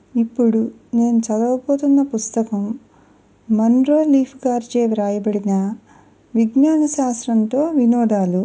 ఇప్పుడు నేను చదవబోతున్న పుస్తకం మన్రో లీఫ్ గారిచే వ్రాయబడిన విజ్ఞాన శాస్త్రంతో వినోదాలు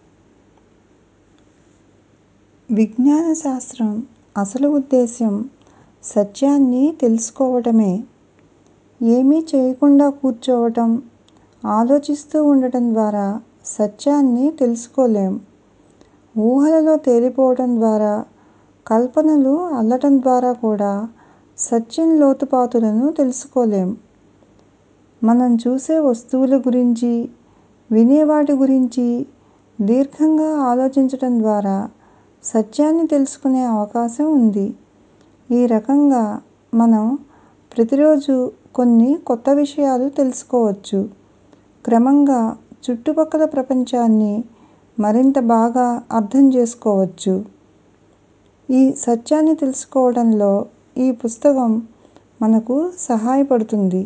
విజ్ఞాన శాస్త్రం అసలు ఉద్దేశ్యం సత్యాన్ని తెలుసుకోవటమే ఏమీ చేయకుండా కూర్చోవటం ఆలోచిస్తూ ఉండటం ద్వారా సత్యాన్ని తెలుసుకోలేం ఊహలలో తేలిపోవటం ద్వారా కల్పనలు అల్లటం ద్వారా కూడా సత్యం లోతుపాతులను తెలుసుకోలేం మనం చూసే వస్తువుల గురించి వినే వాటి గురించి దీర్ఘంగా ఆలోచించటం ద్వారా సత్యాన్ని తెలుసుకునే అవకాశం ఉంది ఈ రకంగా మనం ప్రతిరోజూ కొన్ని కొత్త విషయాలు తెలుసుకోవచ్చు క్రమంగా చుట్టుపక్కల ప్రపంచాన్ని మరింత బాగా అర్థం చేసుకోవచ్చు ఈ సత్యాన్ని తెలుసుకోవడంలో ఈ పుస్తకం మనకు సహాయపడుతుంది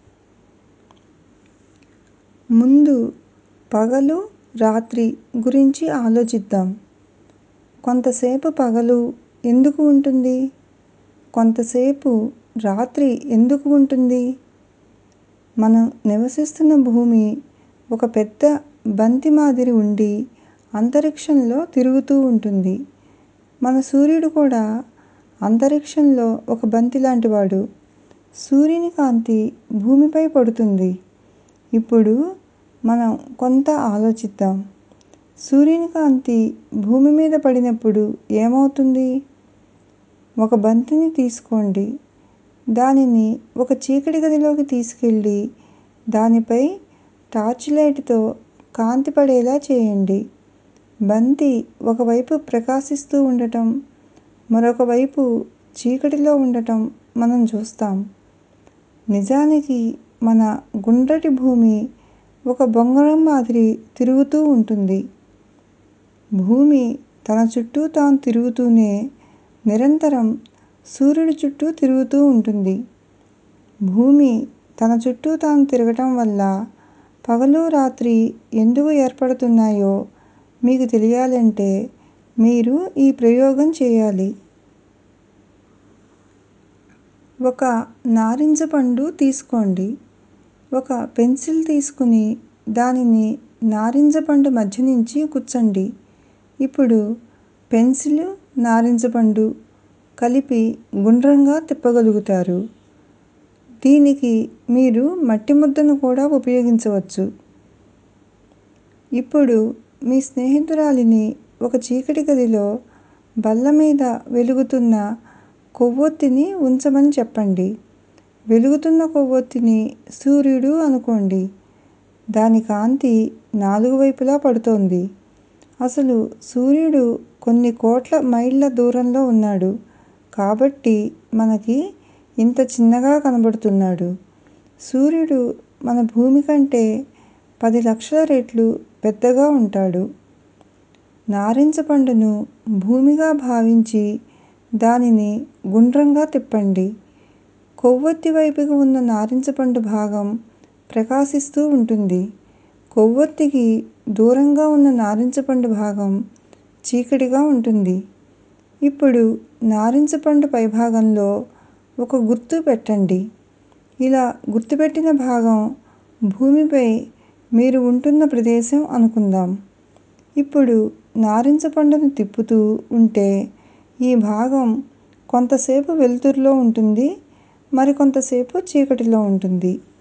ముందు పగలు రాత్రి గురించి ఆలోచిద్దాం కొంతసేపు పగలు ఎందుకు ఉంటుంది కొంతసేపు రాత్రి ఎందుకు ఉంటుంది మనం నివసిస్తున్న భూమి ఒక పెద్ద బంతి మాదిరి ఉండి అంతరిక్షంలో తిరుగుతూ ఉంటుంది మన సూర్యుడు కూడా అంతరిక్షంలో ఒక బంతి లాంటివాడు సూర్యుని కాంతి భూమిపై పడుతుంది ఇప్పుడు మనం కొంత ఆలోచిద్దాం సూర్యుని కాంతి భూమి మీద పడినప్పుడు ఏమవుతుంది ఒక బంతిని తీసుకోండి దానిని ఒక చీకటి గదిలోకి తీసుకెళ్ళి దానిపై టార్చ్ లైట్తో కాంతి పడేలా చేయండి బంతి ఒకవైపు ప్రకాశిస్తూ ఉండటం మరొక వైపు చీకటిలో ఉండటం మనం చూస్తాం నిజానికి మన గుండ్రటి భూమి ఒక బొంగరం మాదిరి తిరుగుతూ ఉంటుంది భూమి తన చుట్టూ తాను తిరుగుతూనే నిరంతరం సూర్యుడి చుట్టూ తిరుగుతూ ఉంటుంది భూమి తన చుట్టూ తాను తిరగటం వల్ల పగలు రాత్రి ఎందుకు ఏర్పడుతున్నాయో మీకు తెలియాలంటే మీరు ఈ ప్రయోగం చేయాలి ఒక నారింజ పండు తీసుకోండి ఒక పెన్సిల్ తీసుకుని దానిని నారింజ పండు మధ్య నుంచి గుచ్చండి ఇప్పుడు పెన్సిల్ నారింజ పండు కలిపి గుండ్రంగా తిప్పగలుగుతారు దీనికి మీరు మట్టి ముద్దను కూడా ఉపయోగించవచ్చు ఇప్పుడు మీ స్నేహితురాలిని ఒక చీకటి గదిలో బల్ల మీద వెలుగుతున్న కొవ్వొత్తిని ఉంచమని చెప్పండి వెలుగుతున్న కొవ్వొత్తిని సూర్యుడు అనుకోండి దాని కాంతి నాలుగు వైపులా పడుతోంది అసలు సూర్యుడు కొన్ని కోట్ల మైళ్ళ దూరంలో ఉన్నాడు కాబట్టి మనకి ఇంత చిన్నగా కనబడుతున్నాడు సూర్యుడు మన భూమి కంటే పది లక్షల రెట్లు పెద్దగా ఉంటాడు నారింజ పండును భూమిగా భావించి దానిని గుండ్రంగా తిప్పండి కొవ్వొత్తి వైపుకి ఉన్న నారింజ పండు భాగం ప్రకాశిస్తూ ఉంటుంది కొవ్వొత్తికి దూరంగా ఉన్న నారింజ పండు భాగం చీకటిగా ఉంటుంది ఇప్పుడు నారింజ పండు పైభాగంలో ఒక గుర్తు పెట్టండి ఇలా గుర్తుపెట్టిన భాగం భూమిపై మీరు ఉంటున్న ప్రదేశం అనుకుందాం ఇప్పుడు నారింజ పండును తిప్పుతూ ఉంటే ఈ భాగం కొంతసేపు వెలుతురులో ఉంటుంది మరికొంతసేపు చీకటిలో ఉంటుంది